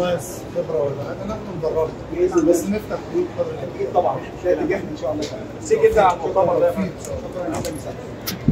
ناقص خبره ولا حاجه ناخده ندربه بإذن الله. بس نفتح بيوت قدر الامكان اكيد طبعا ده اتجاهنا ان شاء الله تعالى ميرسي جدا على المؤتمر ده أكيد إن شاء الله. شكرا جدا مساء